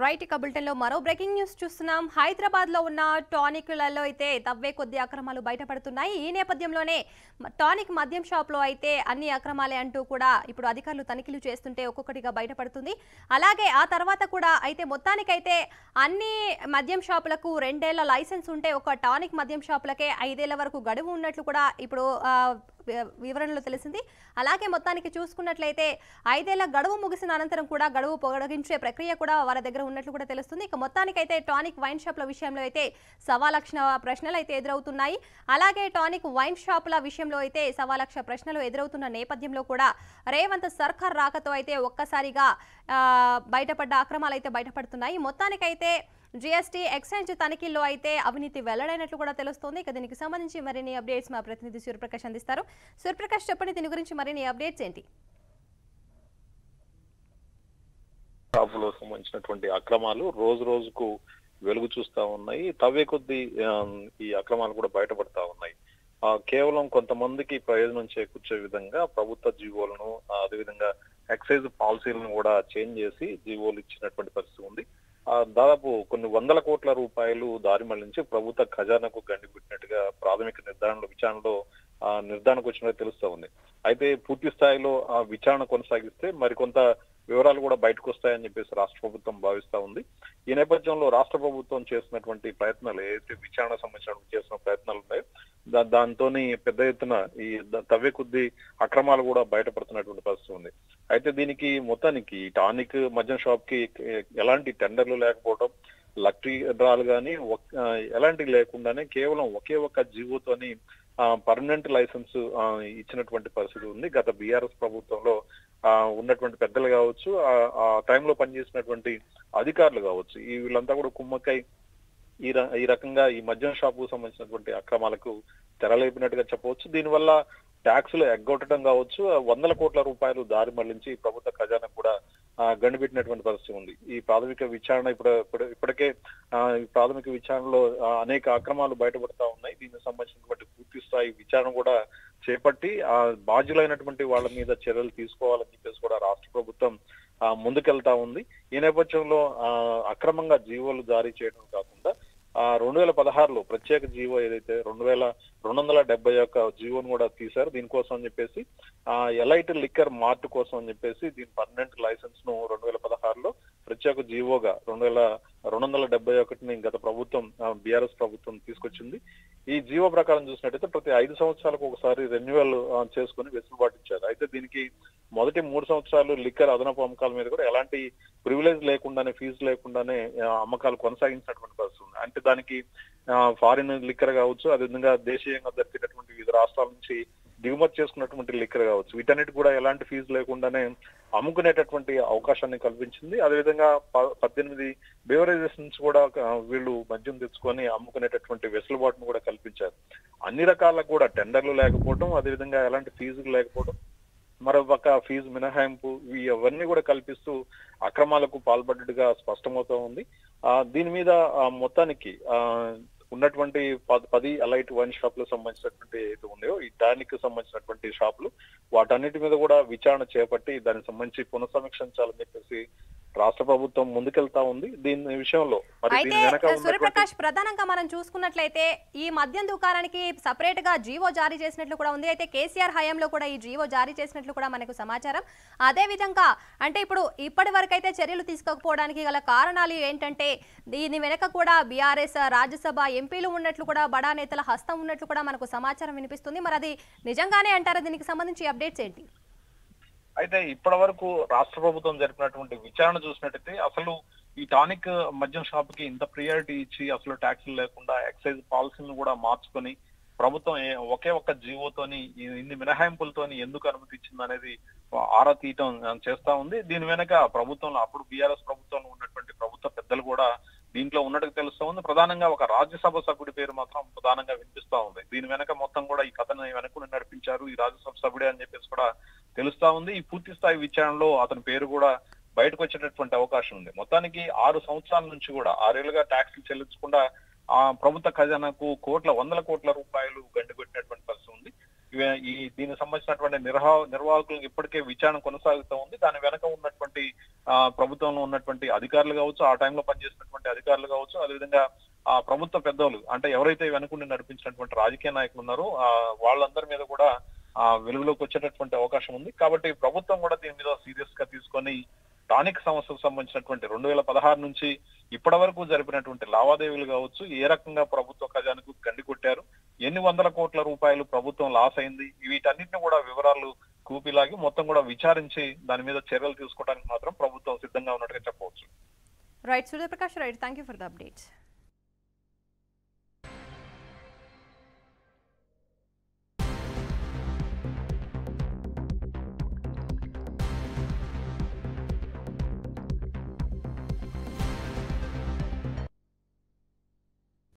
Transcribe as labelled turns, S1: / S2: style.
S1: right ఇక bulletin లో మరో బ్రేకింగ్ న్యూస్ చూస్తున్నాం హైదరాబాద్ లో ఉన్న టానిక్లలో అయితే తవ్వే కొద్ది అక్రమాలు బయటపడుతున్నాయి ఈ నేపథ్యంలోనే మ- టానిక్ మద్యం షాప్ లో అయితే అన్ని అక్రమాలే అంటూ కూడా ఇప్పుడు అధికారులు తనిఖీలు చేస్తుంటే ఒక్కొక్కటిగా బయటపడుతుంది అలాగే ఆ తర్వాత కూడా అయితే మొత్తానికైతే అన్ని మద్యం షాపులకు రెండేళ్ల లైసెన్స్ ఉంటే ఒక టానిక్ మద్యం షాపులకే ఐదేళ్ల వరకు గడువు ఉన్నట్లు కూడా ఇప్పుడు ఆ, వి- వివరణలో తెలిసింది అలాగే మొత్తానికి చూసుకున్నట్లయితే ఐదేళ్ల గడువు ముగిసిన అనంతరం కూడా గడువు పొడిగించే ప్రక్రియ కూడా వారి దగ్గర ఉన్నట్లు కూడా తెలుస్తుంది ఇక మొత్తానికైతే టానిక్ వైన్ షాప్ల విషయంలో అయితే సవా లక్ష ప్రశ్నలు అయితే ఎదురవుతున్నాయి అలాగే టానిక్ వైన్ షాపుల విషయంలో అయితే సవా లక్ష ప్రశ్నలు ఎదురవుతున్న నేపథ్యంలో కూడా రేవంత్ సర్కార్ రాకతో అయితే ఒక్కసారిగా ఆ, బయటపడ్డ అక్రమాలు అయితే బయటపడుతున్నాయి మొత్తానికైతే జీఎస్టీ ఎక్సైజ్ తనిఖీల్లో అయితే అవినీతి వెల్లడైనట్లు కూడా తెలుస్తోంది ఇక దీనికి సంబంధించి మరిన్ని అప్డేట్స్ మా ప్రతినిధి సూర్యప్రకాష్ అందిస్తారు సూర్యప్రకాష్ చెప్పండి దీని గురించి మరిన్ని అప్డేట్స్ ఏంటి
S2: షాపులో సంబంధించినటువంటి అక్రమాలు రోజు రోజుకు వెలుగు చూస్తా ఉన్నాయి తవ్వే కొద్దీ ఆ, ఈ అక్రమాలు కూడా బయటపడతా ఉన్నాయి ఆ, కేవలం కొంతమందికి ప్రయోజనం చేకూర్చే విధంగా ప్రభుత్వ జీవోలను ఆ, అదేవిధంగా ఎక్సైజ్ పాలసీలను కూడా చేంజ్ చేసి జీవోలు ఇచ్చినటువంటి పరిస్థితి ఉంది ఆ, దాదాపు కొన్ని వందల కోట్ల రూపాయలు దారి మళ్లించి ప్రభుత్వ ఖజానాకు గండి పెట్టినట్టుగా ప్రాథమిక నిర్ధారణలో విచారణలో ఆ, నిర్ధారణకు వచ్చినట్టు తెలుస్తా ఉంది అయితే పూర్తి స్థాయిలో ఆ విచారణ కొనసాగిస్తే మరికొంత వివరాలు కూడా బయటకు వస్తాయని చెప్పేసి రాష్ట్ర ప్రభుత్వం భావిస్తా ఉంది ఈ నేపథ్యంలో రాష్ట్ర ప్రభుత్వం చేసినటువంటి ప్రయత్నాలు ఏదైతే విచారణ సంబంధించిన చేసిన ప్రయత్నాలు ఉన్నాయో దా- దాంతోని పెద్ద ఎత్తున ఈ ద- తవ్వే కొద్దీ అక్రమాలు కూడా బయటపడుతున్నటువంటి పరిస్థితి ఉంది అయితే దీనికి మొత్తానికి ఈ టానిక్ మద్యం షాప్ కి ఎ- ఎలాంటి టెండర్లు లేకపోవడం లక్కీ డ్రాలు కానీ ఎలాంటి లేకుండానే కేవలం ఒకే ఒక్క జీవోతోని పర్మనెంట్ లైసెన్స్ ఇచ్చినటువంటి పరిస్థితి ఉంది గత బీఆర్ఎస్ ప్రభుత్వంలో ఆ, ఉన్నటువంటి పెద్దలు కావచ్చు ఆ- ఆ టైంలో పనిచేసినటువంటి అధికారులు కావచ్చు ఈ వీళ్ళంతా కూడా కుమ్మక్కై ఈ ర- ఈ రకంగా ఈ మద్యం షాపు సంబంధించినటువంటి అక్రమాలకు తెరలేపినట్టుగా చెప్పవచ్చు దీనివల్ల ట్యాక్సులు ఎగ్గొట్టడం కావచ్చు ఆ వందల కోట్ల రూపాయలు దారి మళ్లించి ప్రభుత్వ ఖజానా కూడా ఆ, గండిపెట్టినటువంటి పరిస్థితి ఉంది ఈ ప్రాథమిక విచారణ ఇప్పుడు ఇప్పుడు- ఇప్పటికే ఆ, ఈ ప్రాథమిక విచారణలో ఆ, అనేక అక్రమాలు బయటపడతా ఉన్నాయి దీనికి సంబంధించినటువంటి పూర్తి స్థాయి విచారణ కూడా చేపట్టి ఆ బాధ్యులైనటువంటి వాళ్ళ మీద చర్యలు తీసుకోవాలని చెప్పేసి కూడా రాష్ట్ర ప్రభుత్వం ఆ, ముందుకెళ్తా ఉంది ఈ నేపథ్యంలో ఆ, అక్రమంగా జీవోలు జారీ చేయడం కాకుండా ఆ రెండు వేల పదహారులో ప్రత్యేక జీవో ఏదైతే రెండు వేల రెండు వందల డెబ్బై ఒక్క జీవోను కూడా తీశారు దీనికోసం అని చెప్పేసి ఆ ఎలైట్ లిక్కర్ మార్ట్ కోసం అని చెప్పేసి దీని పర్మనెంట్ లైసెన్స్ ను రెండు వేల పదహారులో ప్రత్యేక జీవోగా రెండు వేల రెండు వందల డెబ్బై ఒకటిని గత ప్రభుత్వం బీఆర్ఎస్ ప్రభుత్వం తీసుకొచ్చింది ఈ జీవో ప్రకారం చూసినట్టయితే ప్రతి ఐదు సంవత్సరాలకు ఒకసారి రెన్యువల్ చేసుకుని వెసులుబాటు ఇచ్చారు అయితే దీనికి మొదటి మూడు సంవత్సరాలు లిక్కర్ అదనపు అమ్మకాల మీద కూడా ఎలాంటి ప్రివిలేజ్ లేకుండానే ఫీజు లేకుండానే ఆ, అమ్మకాలు కొనసాగించినటువంటి పరిస్థితి ఉంది అంటే దానికి ఫారిన్ లిక్కర్ కావచ్చు అదేవిధంగా దేశీయంగా దొరికేటటువంటి వివిధ రాష్ట్రాల నుంచి దిగుమతి చేసుకున్నటువంటి లిక్కర్ కావచ్చు వీటన్నిటి కూడా ఎలాంటి ఫీజు లేకుండానే అమ్ముకునేటటువంటి అవకాశాన్ని కల్పించింది అదేవిధంగా ప- పద్దెనిమిది బేవరేజెస్ నుంచి కూడా ఆ, వీళ్ళు మద్యం తెచ్చుకొని అమ్ముకునేటటువంటి వెసులుబాటును కూడా కల్పించారు అన్ని రకాల కూడా టెండర్లు లేకపోవడం అదేవిధంగా ఎలాంటి ఫీజులు లేకపోవడం మరోపక్క ఫీజు మినహాయింపు ఇవి అవన్నీ కూడా కల్పిస్తూ అక్రమాలకు పాల్పడ్డట్టుగా స్పష్టమవుతా ఉంది ఆ దీని మీద ఆ, మొత్తానికి ఆ ఉన్నటువంటి ప- పది అలైట్ వైన్ షాపులకు సంబంధించినటువంటి ఏదైతే ఉన్నాయో ఈ దానికి సంబంధించినటువంటి షాపులు వాటన్నిటి మీద కూడా విచారణ చేపట్టి దానికి సంబంధించి పునఃసమీక్షించాలని చెప్పేసి రాష్ట్ర ప్రభుత్వం ముందుకెళ్తా ఉంది దీని విషయంలో మరి
S1: అయితే
S2: దీని వెనక ఉన్నటువంటి
S1: సూర్యప్రకాష్ ప్రధానంగా మనం చూసుకున్నట్లయితే ఈ మద్యం దుకాణానికి సపరేట్ గా జీవో జారీ చేసినట్లు కూడా ఉంది అయితే కేసీఆర్ హయాంలో కూడా ఈ జీవో జారీ చేసినట్లు కూడా మనకు సమాచారం అదే విధంగా అంటే ఇప్పుడు ఇప్పటి వరకు అయితే చర్యలు తీసుకోకపోవడానికి గల కారణాలు ఏంటంటే దీని వెనక కూడా బీఆర్ఎస్ రాజ్యసభ ఎంపీలు ఉన్నట్లు కూడా బడా నేతల హస్తం ఉన్నట్లు కూడా మనకు సమాచారం వినిపిస్తుంది మరి అది నిజంగానే అంటారా దీనికి సంబంధించి అప్డేట్స్ ఏంటి
S2: అయితే ఇప్పటి వరకు రాష్ట్ర ప్రభుత్వం జరిపినటువంటి విచారణ చూసినట్టయితే అసలు ఈ టానిక్ మద్యం షాప్ కి ఇంత ప్రియారిటీ ఇచ్చి అసలు ట్యాక్సులు లేకుండా ఎక్సైజ్ పాలసీలను కూడా మార్చుకొని ప్రభుత్వం ఏ- ఒకే ఒక్క జీవోతోని ఈ- ఇన్ని మినహాయింపులతోని ఎందుకు అనుమతి ఇచ్చింది అనేది ఆరా తీయటం ఆ, చేస్తా ఉంది దీని వెనక ప్రభుత్వంలో అప్పుడు బీఆర్ఎస్ ప్రభుత్వంలో ఉన్నటువంటి ప్రభుత్వ పెద్దలు కూడా దీంట్లో ఉన్నట్టు తెలుస్తా ఉంది ప్రధానంగా ఒక రాజ్యసభ సభ్యుడి పేరు మాత్రం ప్రధానంగా వినిపిస్తా ఉంది దీని వెనక మొత్తం కూడా ఈ కథను వెనక నడిపించారు ఈ రాజ్యసభ సభ్యుడే అని చెప్పేసి కూడా తెలుస్తా ఉంది ఈ పూర్తి స్థాయి విచారణలో అతని పేరు కూడా బయటకు వచ్చేటటువంటి అవకాశం ఉంది మొత్తానికి ఆరు సంవత్సరాల నుంచి కూడా ఆరేళ్లుగా ట్యాక్సులు చెల్లించకుండా ఆ ప్రభుత్వ ఖజానాకు కోట్ల వందల కోట్ల రూపాయలు గండిపెట్టినటువంటి పరిస్థితి ఉంది ఇవే- ఈ దీనికి సంబంధించినటువంటి నిర్వా నిర్వాహకులకు ఇప్పటికే విచారణ కొనసాగుతూ ఉంది దాని వెనక ఉన్నటువంటి ఆ, ప్రభుత్వంలో ఉన్నటువంటి అధికారులు కావచ్చు ఆ టైంలో పనిచేసినటువంటి అధికారులు కావచ్చు అదేవిధంగా ఆ ప్రభుత్వ పెద్దలు అంటే ఎవరైతే వెనుకుండి నడిపించినటువంటి రాజకీయ నాయకులు ఉన్నారో ఆ వాళ్ళందరి మీద కూడా ఆ వెలుగులోకి వచ్చేటటువంటి అవకాశం ఉంది కాబట్టి ప్రభుత్వం కూడా దీని మీద సీరియస్ గా తీసుకొని టానిక్ సమస్యకు సంబంధించినటువంటి రెండు వేల పదహారు నుంచి ఇప్పటి వరకు జరిపినటువంటి లావాదేవీలు కావచ్చు ఏ రకంగా ప్రభుత్వ ఖజానాకు గండి కొట్టారు ఎన్ని వందల కోట్ల రూపాయలు ప్రభుత్వం లాస్ అయింది వీటన్నిటిని కూడా వివరాలు కూపిలాగి మొత్తం కూడా విచారించి దాని మీద చర్యలు తీసుకోవడానికి మాత్రం ప్రభుత్వం సిద్ధంగా ఉన్నట్టుగా చెప్పవచ్చు
S1: right Suryaprakash right thank you for the updates